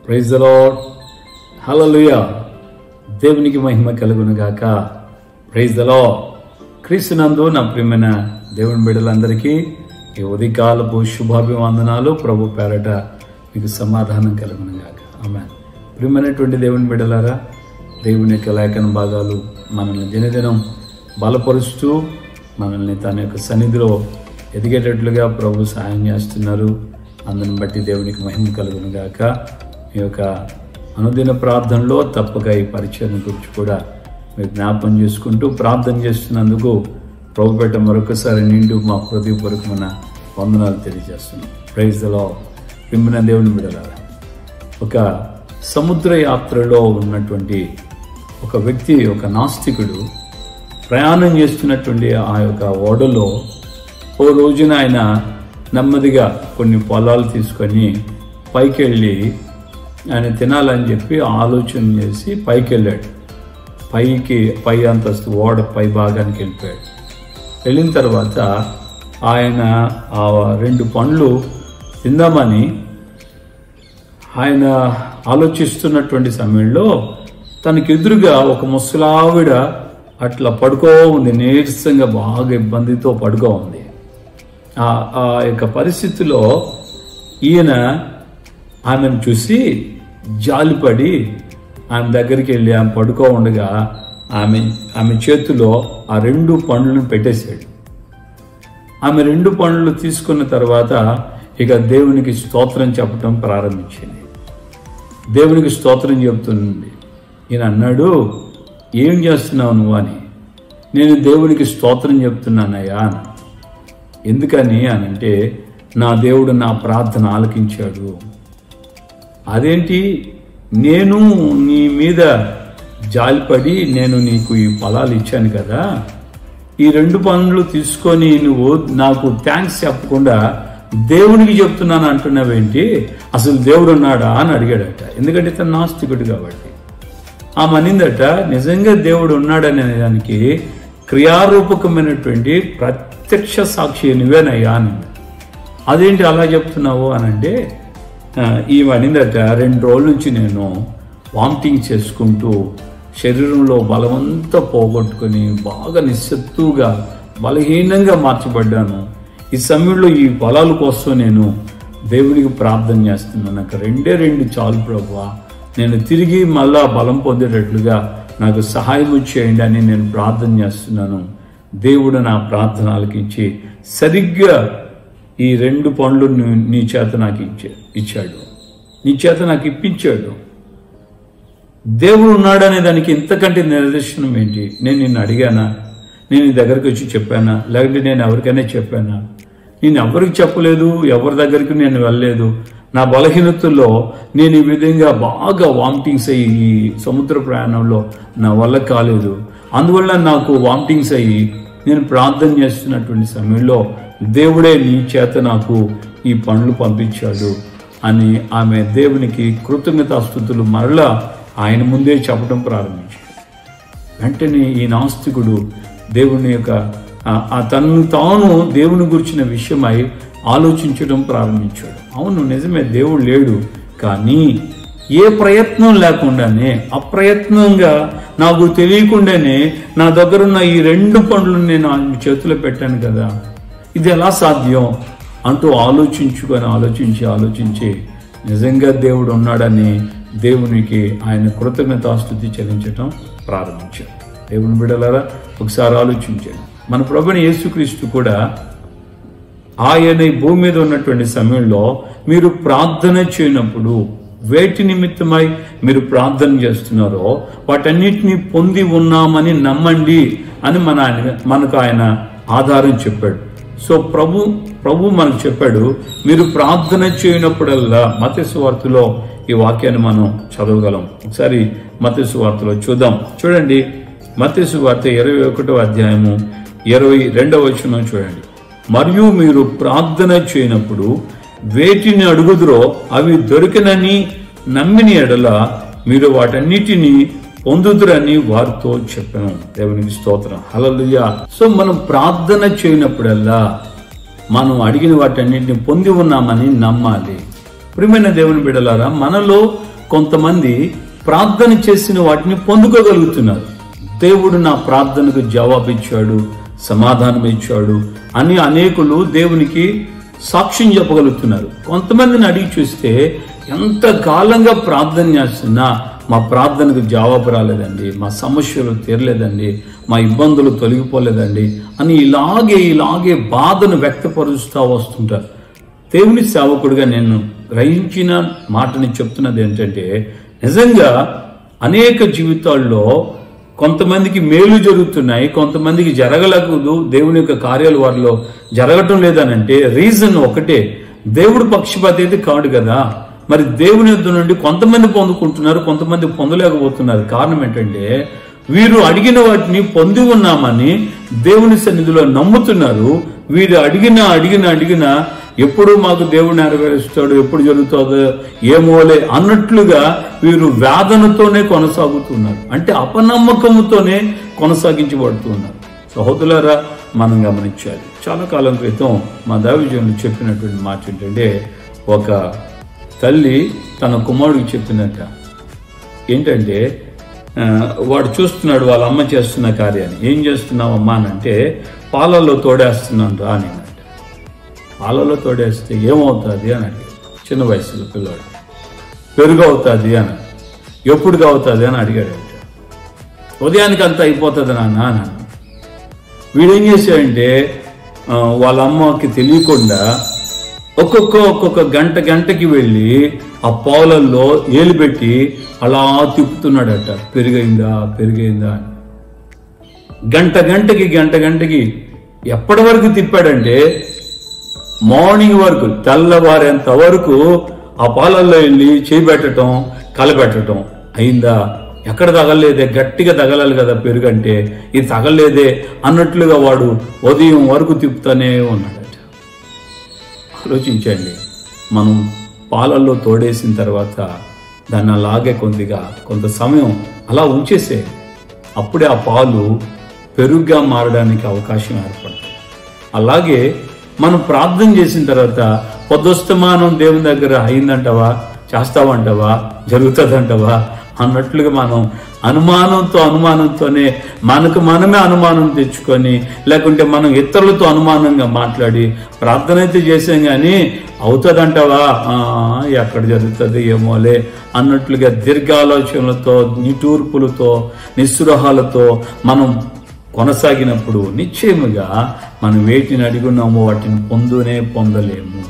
Praise lord హల్లెలూయా దేవునికి మహిమ కలుగును గాక ప్రైజ్ ద లార్డ్ క్రీస్తునందు నా ప్రియమైన దేవుని బిడ్డలందరికీ ఈ ఉదయకాలపు శుభాభివందనాలు ప్రభు పేరట మీకు సమాధానం కలుగును గాక ఆమె ప్రియమైనటువంటి దేవుని బిడ్డలారా దేవుని యొక్క లేఖన భాగాలు మనల్ని దినదినం బలపరుస్తూ మనల్ని తన యొక్క సన్నిధిలో ఎదిగేటట్లుగా ప్రభు సహాయం చేస్తున్నారు అందుని బట్టి దేవునికి మహిమ కలుగును గాక ఈ యొక్క అనుదిన ప్రార్థనలో తప్పక ఈ పరిచయం గురించి కూడా మీరు జ్ఞాపం చేసుకుంటూ ప్రార్థన చేస్తున్నందుకు ప్రభుపేట మరొకసారి నిండు మా హృదయపూర్వకమైన వందనాలు తెలియజేస్తున్నాం ప్రైజ్ దలో విమ్మిన దేవుని బిడలారా ఒక సముద్ర యాత్రలో ఉన్నటువంటి ఒక వ్యక్తి ఒక నాస్తికుడు ప్రయాణం చేస్తున్నటువంటి ఆ యొక్క ఓడలో ఓ రోజున ఆయన నెమ్మదిగా కొన్ని పొలాలు తీసుకొని పైకి వెళ్ళి ఆయన తినాలని చెప్పి ఆలోచన చేసి పైకి వెళ్ళాడు పైకి పై అంతస్తు ఓడ పై భాగానికి వెళ్ళిపోయాడు వెళ్ళిన తర్వాత ఆయన ఆ రెండు పండ్లు తిందామని ఆయన ఆలోచిస్తున్నటువంటి సమయంలో తనకి ఎదురుగా ఒక ముసలావిడ అట్లా పడుకో ఉంది నీరసంగా బాగా ఇబ్బందితో పడుకో ఉంది ఆ ఆ యొక్క పరిస్థితిలో ఈయన ఆమెను చూసి జాలిపడి ఆమె దగ్గరికి వెళ్ళి ఆమె పడుకో ఉండగా ఆమె ఆమె చేతిలో ఆ రెండు పండ్లను పెట్టేశాడు ఆమె రెండు పండ్లు తీసుకున్న తర్వాత ఇక దేవునికి స్తోత్రం చెప్పటం ప్రారంభించింది దేవునికి స్తోత్రం చెబుతుంది ఈయన అన్నాడు ఏం చేస్తున్నావు నువ్వు అని నేను దేవునికి స్తోత్రం చెప్తున్నానయ్యా అని ఎందుకని అని అంటే నా దేవుడు నా ప్రార్థన ఆలకించాడు అదేంటి నేను నీ మీద జాలిపడి నేను నీకు ఈ ఫలాలు ఇచ్చాను కదా ఈ రెండు పనులు తీసుకొని నువ్వు నాకు థ్యాంక్స్ చెప్పకుండా దేవునికి చెప్తున్నాను అంటున్నావేంటి అసలు దేవుడు ఉన్నాడా అని అడిగాడట ఎందుకంటే తను నాస్తికుడు కాబట్టి ఆమె అనిందట నిజంగా దేవుడు ఉన్నాడనే దానికి క్రియారూపకమైనటువంటి ప్రత్యక్ష సాక్షి నువ్వేనయ్యా అని అదేంటి అలా చెప్తున్నావు అని అంటే ఈమె అనిందట రెండు రోజుల నుంచి నేను వామిటింగ్ చేసుకుంటూ శరీరంలో బలమంతా పోగొట్టుకొని బాగా నిస్సత్తుగా బలహీనంగా మార్చబడ్డాను ఈ సమయంలో ఈ బలాల కోసం నేను దేవునికి ప్రార్థన చేస్తున్నాను నాకు రెండే రెండు చాలు ప్రభా నేను తిరిగి మళ్ళా బలం పొందేటట్లుగా నాకు సహాయం చేయండి అని నేను ప్రార్థన చేస్తున్నాను దేవుడు నా ప్రార్థన ఆలకించి సరిగ్గా ఈ రెండు పనులు నీ- నీ చేత నాకు ఇచ్చా ఇచ్చాడు నీ చేత నాకు ఇప్పించాడు దేవుడు ఉన్నాడనే దానికి ఇంతకంటే నిదర్శనం ఏంటి నేను నిన్ను అడిగానా నేను నీ దగ్గరికి వచ్చి చెప్పానా లేకపోతే నేను ఎవరికైనా చెప్పానా నేను ఎవరికి చెప్పలేదు ఎవరి దగ్గరికి నేను వెళ్ళలేదు నా బలహీనతల్లో నేను ఈ విధంగా బాగా వామిటింగ్స్ అయ్యి ఈ సముద్ర ప్రయాణంలో నా వల్ల కాలేదు అందువల్ల నాకు వామిటింగ్స్ అయ్యి నేను ప్రార్థన చేస్తున్నటువంటి సమయంలో దేవుడే నీ చేత నాకు ఈ పండ్లు పంపించాడు అని ఆమె దేవునికి కృతజ్ఞతాస్థుతులు మరలా ఆయన ముందే చెప్పడం ప్రారంభించాడు వెంటనే ఈ నాస్తికుడు దేవుని యొక్క ఆ- ఆ తనను తాను దేవుని గురించిన విషయమై ఆలోచించడం ప్రారంభించాడు అవును నిజమే దేవుడు లేడు కానీ ఏ ప్రయత్నం లేకుండానే అప్రయత్నంగా నాకు తెలియకుండానే నా దగ్గరున్న ఈ రెండు పండ్లు నేను ఆయన చేతిలో పెట్టాను కదా ఇది ఎలా సాధ్యం అంటూ ఆలోచించుకొని ఆలోచించి ఆలోచించి నిజంగా దేవుడు ఉన్నాడని దేవునికి ఆయన కృతజ్ఞతాస్థుతి చెల్లించటం ప్రారంభించాడు దేవుని బిడలారా ఒకసారి ఆలోచించాడు మన ప్రభుని యేసుక్రీస్తు కూడా ఆయన ఈ భూమి మీద ఉన్నటువంటి సమయంలో మీరు ప్రార్థన చేయనప్పుడు వేటి నిమిత్తమై మీరు ప్రార్థన చేస్తున్నారో వాటన్నిటిని పొంది ఉన్నామని నమ్మండి అని మన ఆయన మనకు ఆయన ఆధారం చెప్పాడు సో ప్రభు ప్రభు మనకు చెప్పాడు మీరు ప్రార్థన చేయనప్పుడల్లా మతేసు వార్తలో ఈ వాక్యాన్ని మనం చదవగలం ఒకసారి మతేసు వార్తలో చూద్దాం చూడండి మతేసు వార్త ఇరవై ఒకటో అధ్యాయము ఇరవై రెండవ వచనం చూడండి మరియు మీరు ప్రార్థన చేయనప్పుడు వేటిని అడుగుదురో అవి దొరికినని నమ్మిన ఎడల మీరు వాటన్నిటిని పొందుదురని వారితో చెప్పాను దేవునికి స్తోత్రం హల్లెలూయా సో మనం ప్రార్థన చేయనప్పుడల్లా మనం అడిగిన వాటన్నిటిని పొంది ఉన్నామని నమ్మాలి ప్రియమైన దేవుని బిడలారా మనలో కొంతమంది ప్రార్థన చేసిన వాటిని పొందుకోగలుగుతున్నారు దేవుడు నా ప్రార్థనకు జవాబిచ్చాడు సమాధానం ఇచ్చాడు అని అనేకులు దేవునికి సాక్ష్యం చెప్పగలుగుతున్నారు కొంతమందిని అడిగి చూస్తే ఎంత కాలంగా ప్రార్థన చేస్తున్నా మా ప్రార్థనకు జవాబు రాలేదండి మా సమస్యలు తీరలేదండి మా ఇబ్బందులు తొలగిపోలేదండి అని ఇలాగే ఇలాగే బాధను వ్యక్తపరుస్తూ వస్తుంటారు దేవుని సేవకుడిగా నేను గ్రహించిన మాటని చెప్తున్నది ఏంటంటే నిజంగా అనేక జీవితాల్లో కొంతమందికి మేలు జరుగుతున్నాయి కొంతమందికి జరగలేదు దేవుని యొక్క కార్యాలు వారిలో జరగటం లేదనంటే రీజన్ ఒకటే దేవుడు పక్షపాతి అయితే కాడు కదా మరి దేవుని యొద్ద నుండి కొంతమంది పొందుకుంటున్నారు కొంతమంది పొందలేకపోతున్నారు కారణం ఏంటంటే వీరు అడిగిన వాటిని పొంది ఉన్నామని దేవుని సన్నిధిలో నమ్ముతున్నారు వీరు అడిగిన అడిగిన అడిగిన ఎప్పుడు మాకు దేవుడు నెరవేరుస్తాడు ఎప్పుడు జరుగుతుందో ఏమోలే అన్నట్లుగా వీరు వేదనతోనే కొనసాగుతున్నారు అంటే అపనమ్మకంతోనే కొనసాగించబడుతున్నారు సహోదరులారా మనం గమనించాలి చాలా కాలం క్రితం మా దావిజనులు చెప్పినటువంటి మాట ఏంటంటే ఒక తల్లి తన కుమారుడికి చెప్పిందంట ఏంటంటే ఆ, వాడు చూస్తున్నాడు వాళ్ళ అమ్మ చేస్తున్న కార్యాన్ని ఏం చేస్తున్నావు అమ్మా అని అంటే పాలల్లో తోడేస్తున్నాను రా అని అంట పాలలో తోడేస్తే ఏమవుతుంది అని అడిగాడు చిన్న వయసులో పిల్లాడు పెరుగు అవుతుంది అని ఎప్పుడు అవుతుంది అని అడిగాడు అంట ఉదయానికి అంతా అయిపోతుంది నాన్న అని అన్నాడు. వీడేం చేశాడంటే ఆ, వాళ్ళ అమ్మకి తెలియకుండా ఒక్కొక్క ఒక్కొక్క గంట గంటకి వెళ్ళి ఆ పాలల్లో ఏలు పెట్టి అలా తిప్పుతున్నాడట పెరిగైందా పెరిగైందా అని గంట గంటకి గంట గంటకి ఎప్పటి వరకు తిప్పాడంటే మార్నింగ్ వరకు తెల్లవారేంత వరకు ఆ పాలల్లో వెళ్ళి చేయి పెట్టడం కలబెట్టడం అయిందా ఎక్కడ తగలలేదే గట్టిగా తగలాలి కదా పెరుగంటే ఇది తగలేదే అన్నట్లుగా వాడు ఉదయం వరకు తిప్పుతానే ఉన్నాడట ఆలోచించండి మనం పాలల్లో తోడేసిన తర్వాత దాన్ని అలాగే కొద్దిగా కొంత సమయం అలా ఉంచేసే అప్పుడే ఆ పాలు పెరుగ్గా మారడానికి అవకాశం ఏర్పడుతుంది అలాగే మనం ప్రార్థన చేసిన తర్వాత పొద్దుస్తమానం దేవుని దగ్గర అయిందంటవా చేస్తావంటవా జరుగుతుందంటవా అన్నట్లుగా మనం అనుమానంతో అనుమానంతోనే మనకు మనమే అనుమానం తెచ్చుకొని లేకుంటే మనం ఇతరులతో అనుమానంగా మాట్లాడి ప్రార్థన అయితే చేసాం కానీ అవుతుందంటావా ఆ, ఎక్కడ జరుగుతుంది ఏమోలే అన్నట్లుగా దీర్ఘాలోచనలతో నిటూర్పులతో నిస్పృహాలతో మనం కొనసాగినప్పుడు నిశ్చయముగా మనం వేటిని అడిగున్నామో వాటిని పొందునే పొందలేము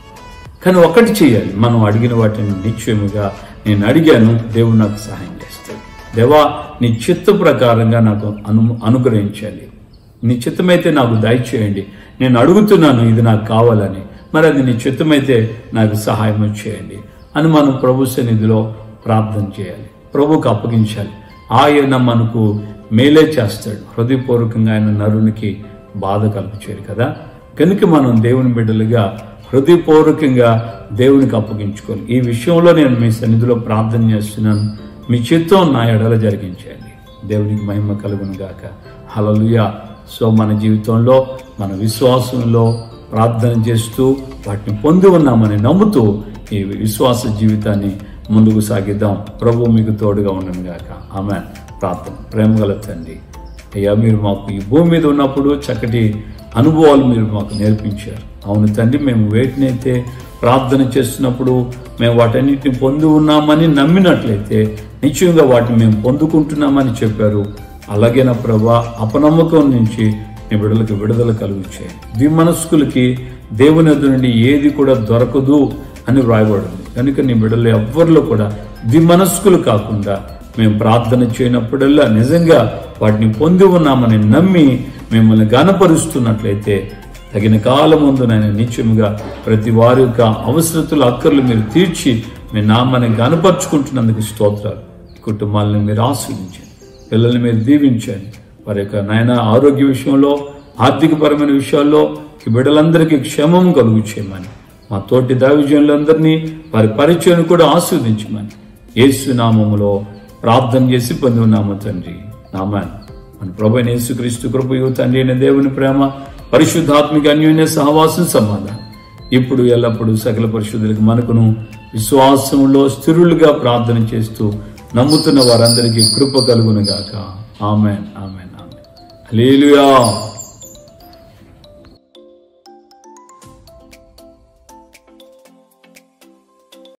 కానీ ఒకటి చేయాలి మనం అడిగిన వాటిని నిశ్చయముగా నేను అడిగాను దేవుడు నాకు సహాయం చేస్తాడు దేవా నీ చిత్త ప్రకారంగా నాకు అను అనుగ్రహించాలి నీ చిత్తమైతే నాకు దయచేయండి నేను అడుగుతున్నాను ఇది నాకు కావాలని మరి అది నీ చిత్తమైతే నాకు సహాయం చేయండి అని మనం ప్రభు సన్నిధిలో ప్రార్థన చేయాలి ప్రభుకు అప్పగించాలి ఆయన మనకు మేలే చేస్తాడు హృదయపూర్వకంగా ఆయన నరునికి బాధ కలుగుచేది కదా కనుక మనం దేవుని బిడ్డలుగా హృదయపూర్వకంగా దేవునికి అప్పగించుకోవాలి ఈ విషయంలో నేను మీ సన్నిధిలో ప్రార్థన చేస్తున్నాను మీ చిత్తం నా ఎడల జరిగించండి దేవునికి మహిమ కలుగును గాక హలలుయా సో మన జీవితంలో మన విశ్వాసంలో ప్రార్థన చేస్తూ వాటిని పొంది ఉన్నామని నమ్ముతూ ఈ విశ్వాస జీవితాన్ని ముందుకు సాగిద్దాం ప్రభు మీకు తోడుగా ఉండను గాక ఆమె ప్రార్థన ప్రేమగల తండ్రి అయ్యా మీరు మాకు ఈ భూమి మీద ఉన్నప్పుడు చక్కటి అనుభవాలు మీరు మాకు నేర్పించారు అవును తండ్రి మేము వేటినైతే ప్రార్థన చేస్తున్నప్పుడు మేము వాటన్నిటిని పొంది ఉన్నామని నమ్మినట్లయితే నిశ్చయంగా వాటిని మేము పొందుకుంటున్నామని చెప్పారు అలాగే నా ప్రభా అపనమ్మకం నుంచి నీ బిడ్డలకు విడుదల కలుగుచ్చాయి ద్విమనస్కులకి దేవుని వద్ద నుండి ఏది కూడా దొరకదు అని వ్రాయబడింది కనుక నీ బిడ్డలు ఎవ్వరిలో కూడా ద్విమనస్కులు కాకుండా మేము ప్రార్థన చేయనప్పుడల్లా నిజంగా వాటిని పొంది ఉన్నామని నమ్మి మిమ్మల్ని గనపరుస్తున్నట్లయితే తగిన కాలం ముందు నేను నిత్యముగా ప్రతి వారి యొక్క అవసరతలు అక్కర్లు మీరు తీర్చి మీ నామాన్ని గనపరుచుకుంటున్నందుకు స్తోత్రాలు కుటుంబాలను మీరు ఆశ్రయించండి పిల్లల్ని మీరు దీవించండి వారి యొక్క నాయన ఆరోగ్య విషయంలో ఆర్థికపరమైన విషయాల్లో ఈ బిడ్డలందరికీ క్షేమం కలుగు చేయమని మా తోటి దావిజనులందరినీ వారి పరిచయం కూడా ఆస్వాదించమని యేసు నామములో ప్రార్థన చేసి పొంది ఉన్నాము తండ్రి నామాన్ మన ప్రభు అయిన యేసుక్రీస్తు కృపయు తండ్రి అయిన దేవుని ప్రేమ పరిశుద్ధాత్మిక అన్యోన్య సహవాసం సమాధానం ఇప్పుడు ఎల్లప్పుడూ సకల పరిశుద్ధులకు మనకును విశ్వాసంలో స్థిరులుగా ప్రార్థన చేస్తూ నమ్ముతున్న వారందరికీ కృప కలుగును గాక ఆమెన్ ఆమెన్ ఆమెన్ హల్లెలూయా